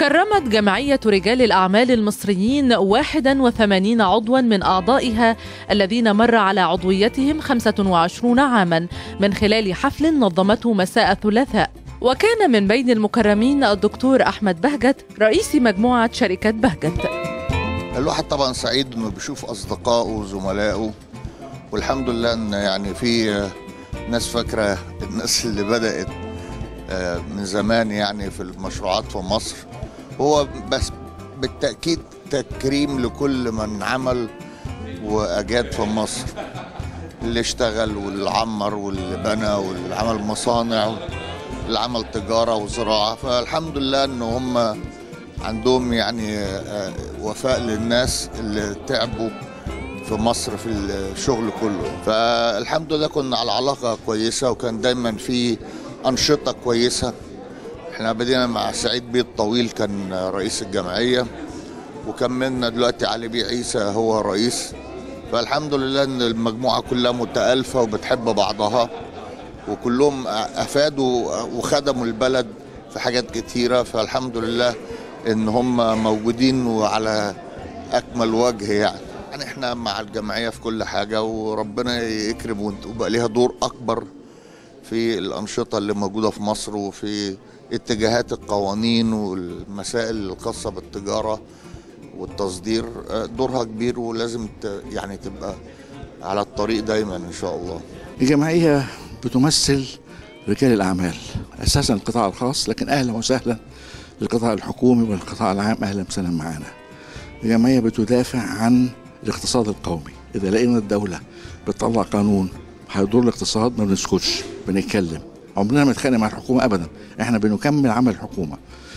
كرمت جمعية رجال الأعمال المصريين 81 عضوا من أعضائها الذين مر على عضويتهم 25 عاما من خلال حفل نظمته مساء الثلاثاء وكان من بين المكرمين الدكتور أحمد بهجت رئيس مجموعة شركة بهجت الواحد طبعا سعيد انه بيشوف اصدقائه وزملائه والحمد لله ان يعني في ناس فاكره الناس اللي بدات من زمان يعني في المشروعات في مصر هو بس بالتاكيد تكريم لكل من عمل واجاد في مصر اللي اشتغل واللي عمر واللي بنى واللي عمل مصانع اللي عمل تجاره وزراعه فالحمد لله ان هم عندهم يعني وفاء للناس اللي تعبوا في مصر في الشغل كله فالحمد لله كنا على علاقة كويسة وكان دايما في أنشطة كويسة احنا بدينا مع سعيد بيه الطويل كان رئيس الجمعية وكملنا دلوقتي علي بيه عيسى هو رئيس فالحمد لله ان المجموعة كلها متألفة وبتحب بعضها وكلهم أفادوا وخدموا البلد في حاجات كتيرة فالحمد لله ان هم موجودين وعلى اكمل وجه يعني يعني احنا مع الجمعيه في كل حاجه وربنا يكرم ويبقى ليها دور اكبر في الانشطه اللي موجوده في مصر وفي اتجاهات القوانين والمسائل الخاصه بالتجاره والتصدير دورها كبير ولازم يعني تبقى على الطريق دايما ان شاء الله الجمعيه بتمثل رجال الاعمال اساسا القطاع الخاص لكن اهلا وسهلا للقطاع الحكومي والقطاع العام اهلا وسهلا معانا. الجمعيه بتدافع عن الاقتصاد القومي، اذا لقينا الدوله بتطلع قانون هيضر الاقتصاد ما بنسكتش بنتكلم. عمرنا ما نتخانق مع الحكومه ابدا، احنا بنكمل عمل الحكومه.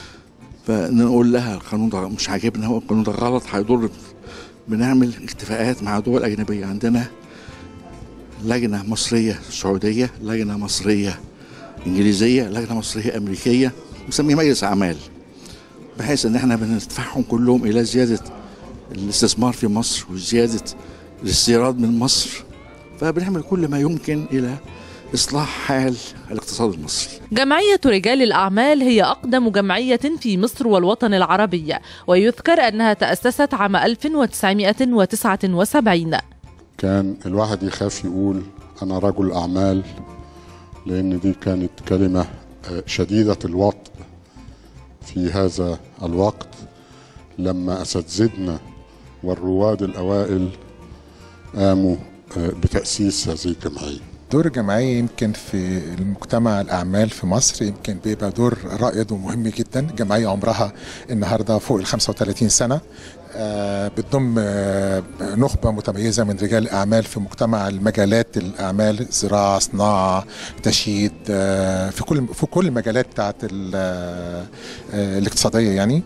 فنقول لها القانون ده مش عاجبنا هو القانون ده غلط هيضر بنعمل اتفاقات مع دول اجنبيه عندنا لجنه مصريه سعوديه، لجنه مصريه انجليزيه، لجنه مصريه امريكيه نسميه مجلس اعمال بحيث ان احنا بندفعهم كلهم الى زياده الاستثمار في مصر وزياده الاستيراد من مصر فبنعمل كل ما يمكن الى اصلاح حال الاقتصاد المصري. جمعيه رجال الاعمال هي اقدم جمعيه في مصر والوطن العربي ويذكر انها تاسست عام 1979 كان الواحد يخاف يقول انا رجل اعمال لان دي كانت كلمه شديدة الوطء في هذا الوقت لما أساتذتنا والرواد الأوائل قاموا بتأسيس هذه الجمعية دور الجمعية يمكن في المجتمع الأعمال في مصر يمكن بيبقى دور رائد ومهم جدا الجمعية عمرها النهاردة فوق ال 35 سنة بتضم نخبة متميزة من رجال الأعمال في مجتمع المجالات الأعمال زراعة صناعة تشييد في كل في كل المجالات بتاعت الاقتصادية يعني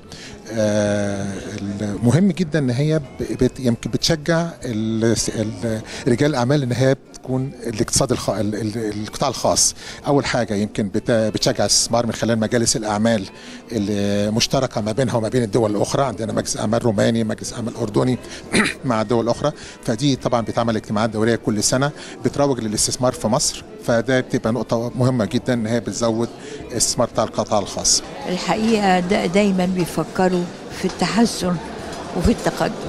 مهم جدا ان هي يمكن بتشجع رجال الاعمال ان هي تكون الاقتصاد الخ... القطاع الخاص اول حاجه يمكن بتشجع الاستثمار من خلال مجالس الاعمال المشتركه ما بينها وما بين الدول الاخرى عندنا مجلس اعمال روماني مجلس اعمال اردني مع الدول الاخرى فدي طبعا بتعمل اجتماعات دوريه كل سنه بتروج للاستثمار في مصر فده بتبقى نقطه مهمه جدا ان هي بتزود الاستثمار بتاع القطاع الخاص الحقيقه دا دايما بيفكروا في التحسن وفي التقدم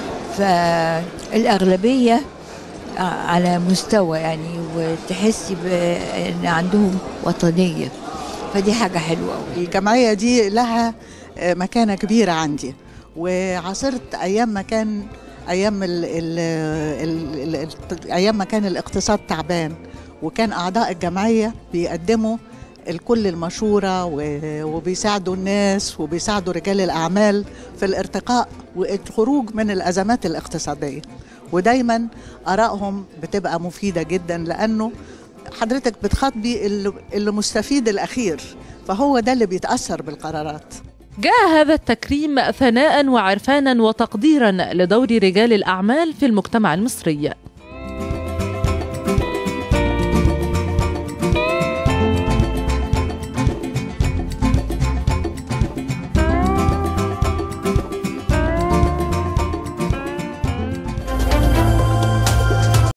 فالاغلبيه على مستوى يعني وتحسي بان عندهم وطنيه فدي حاجه حلوه قوي الجمعيه دي لها مكانه كبيره عندي وعاصرت ايام ما كان ايام ال ال ال ال ايام ما كان الاقتصاد تعبان وكان اعضاء الجمعيه بيقدموا الكل المشورة وبيساعدوا الناس وبيساعدوا رجال الأعمال في الارتقاء والخروج من الأزمات الاقتصادية ودايما آرائهم بتبقى مفيدة جدا لأنه حضرتك بتخاطبي اللي مستفيد الأخير فهو ده اللي بيتأثر بالقرارات جاء هذا التكريم ثناء وعرفانا وتقديرا لدور رجال الأعمال في المجتمع المصري